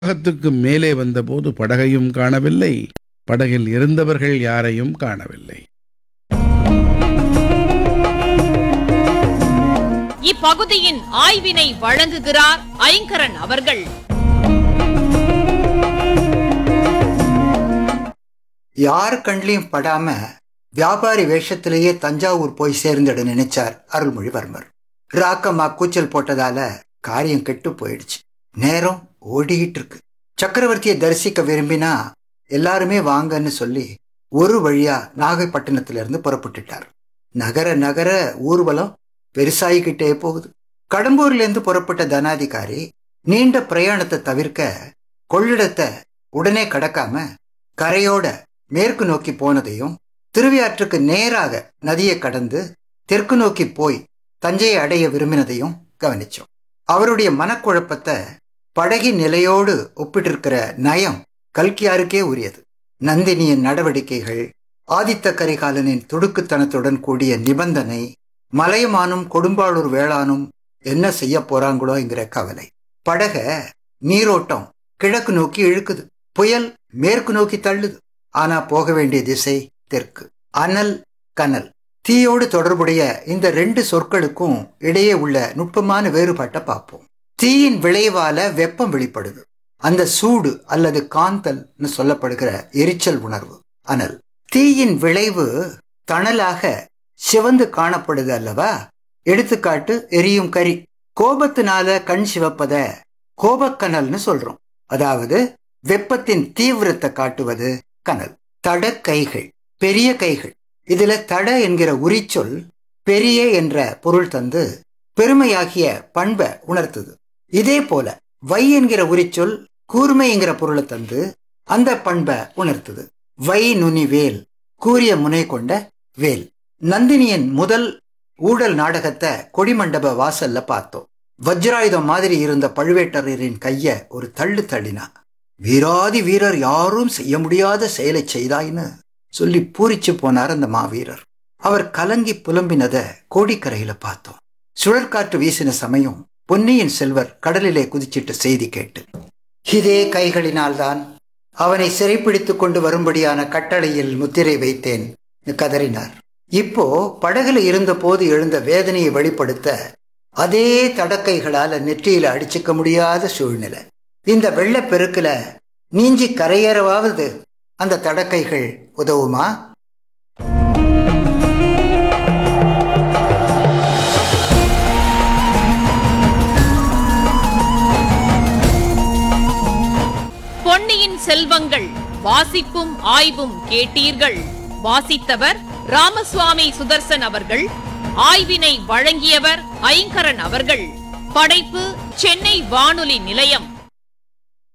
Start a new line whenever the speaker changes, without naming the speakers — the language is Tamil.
வளாகத்துக்கு மேலே வந்தபோது படகையும் காணவில்லை படகில் இருந்தவர்கள் யாரையும் காணவில்லை
இப்பகுதியின் ஆய்வினை வழங்குகிறார் ஐங்கரன் அவர்கள்
யார் கண்லயும் படாம வியாபாரி வேஷத்திலேயே தஞ்சாவூர் போய் சேர்ந்துட நினைச்சார் அருள்மொழிவர்மர் ராக்கம்மா கூச்சல் போட்டதால காரியம் கெட்டு போயிடுச்சு நேரம் ஓடிக்கிட்டு இருக்கு சக்கரவர்த்தியை தரிசிக்க விரும்பினா எல்லாருமே வாங்கன்னு சொல்லி ஒரு வழியா நாகைப்பட்டினத்துல இருந்து புறப்பட்டுட்டார் நகர நகர ஊர்வலம் பெருசாகிக்கிட்டே போகுது கடம்பூர்ல இருந்து புறப்பட்ட தனாதிகாரி நீண்ட பிரயாணத்தை தவிர்க்க கொள்ளிடத்தை உடனே கடக்காம கரையோட மேற்கு நோக்கி போனதையும் திருவியாற்றுக்கு நேராக நதியை கடந்து தெற்கு நோக்கி போய் தஞ்சையை அடைய விரும்பினதையும் கவனிச்சோம் அவருடைய மனக்குழப்பத்தை படகின் நிலையோடு ஒப்பிட்டிருக்கிற நயம் கல்கியாருக்கே உரியது நந்தினியின் நடவடிக்கைகள் ஆதித்த கரிகாலனின் துடுக்குத்தனத்துடன் கூடிய நிபந்தனை மலையமானும் கொடும்பாளூர் வேளானும் என்ன செய்ய போறாங்களோங்கிற கவலை படக நீரோட்டம் கிழக்கு நோக்கி இழுக்குது புயல் மேற்கு நோக்கி தள்ளுது ஆனா போக வேண்டிய திசை தெற்கு அனல் கனல் தீயோடு தொடர்புடைய இந்த ரெண்டு சொற்களுக்கும் இடையே உள்ள நுட்பமான வேறுபாட்டை பார்ப்போம் தீயின் விளைவால வெப்பம் வெளிப்படுது அந்த சூடு அல்லது காந்தல்னு சொல்லப்படுகிற எரிச்சல் உணர்வு அனல் தீயின் விளைவு தணலாக சிவந்து காணப்படுது அல்லவா எடுத்துக்காட்டு எரியும் கரி கோபத்தினால கண் சிவப்பத கோபக்கனல்னு சொல்றோம் அதாவது வெப்பத்தின் தீவிரத்தை காட்டுவது கனல் தட கைகள் பெரிய கைகள் இதுல தட என்கிற உரிச்சொல் பெரிய என்ற பொருள் தந்து பெருமையாகிய பண்பை உணர்த்துது இதே போல வை என்கிற உரிச்சொல் கூர்மை என்கிற பொருளை தந்து அந்த பண்பை உணர்த்துது வை நுனி வேல் கூரிய முனை கொண்ட வேல் நந்தினியின் முதல் ஊழல் நாடகத்தை கொடிமண்டப வாசல்ல பார்த்தோம் வஜ்ராயுதம் மாதிரி இருந்த பழுவேட்டரையரின் கைய ஒரு தள்ளு தள்ளினா வீராதி வீரர் யாரும் செய்ய முடியாத செயலை செய்தாய்ன்னு சொல்லி பூரிச்சு போனார் அந்த மாவீரர் அவர் கலங்கி புலம்பினத கோடிக்கரையில பார்த்தோம் சுழற்காற்று வீசின சமயம் பொன்னியின் செல்வர் கடலிலே குதிச்சிட்ட செய்தி கேட்டு இதே கைகளினால்தான் அவனை சிறைப்பிடித்துக் கொண்டு வரும்படியான கட்டளையில் முத்திரை வைத்தேன் கதறினார் இப்போ படகுல இருந்த போது எழுந்த வேதனையை வெளிப்படுத்த அதே தடக்கைகளால நெற்றியில அடிச்சுக்க முடியாத சூழ்நிலை இந்த வெள்ளப்பெருக்குல நீஞ்சி கரையேறவாவது அந்த தடக்கைகள் உதவுமா
பொன்னியின் செல்வங்கள் வாசிப்பும் ஆய்வும் கேட்டீர்கள் வாசித்தவர் ராமசுவாமி சுதர்சன் அவர்கள் ஆய்வினை வழங்கியவர் ஐங்கரன் அவர்கள் படைப்பு சென்னை வானொலி நிலையம்